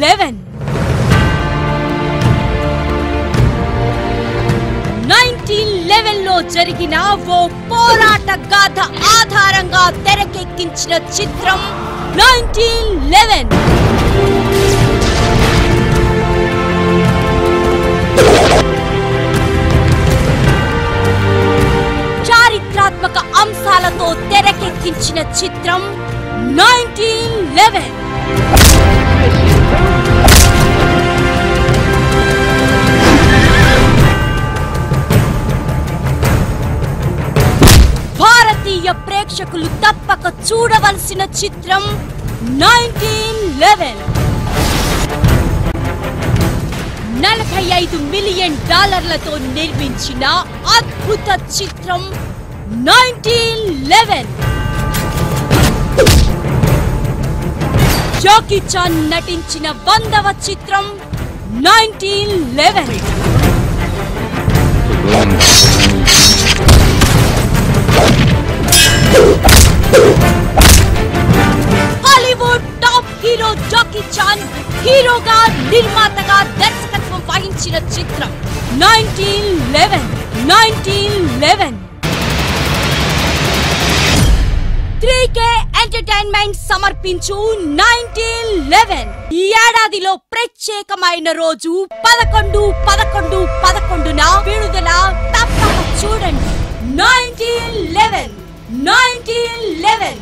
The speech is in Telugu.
లెవెన్ నైన్టీన్ లెవెన్ లో జరిగిన ఓ పోరాట గాథ ఆధారంగా తెరకెక్కించిన చిత్రం నైన్టీన్ లెవెన్ చారిత్రాత్మక అంశాలతో తెరకెక్కించిన చిత్రం నైన్టీన్ లెవెన్ భారతీయ ప్రేక్షకులు తప్పక చూడవలసిన చిత్రం నైన్టీన్ లెవెన్ నలభై ఐదు మిలియన్ డాలర్లతో నిర్మించిన అద్భుత చిత్రం నైన్టీన్ లెవెన్ జాకీ చాన్ నటించిన వందవ చిత్రం nineteen eleven Hollywood top hero Jackie Chan హీరోగా నిర్మాతగా దర్శకత్వం వహించిన చిత్రం nineteen eleven nineteen eleven three K entertainment సమర్పించు నైన్టీన్ లెవెన్ ఈ ఏడాదిలో ప్రత్యేకమైన రోజు పదకొండు పదకొండు పదకొండున విడుదల తప్పక చూడండి నైన్టీన్ లెవెన్ నైన్టీన్ లెవెన్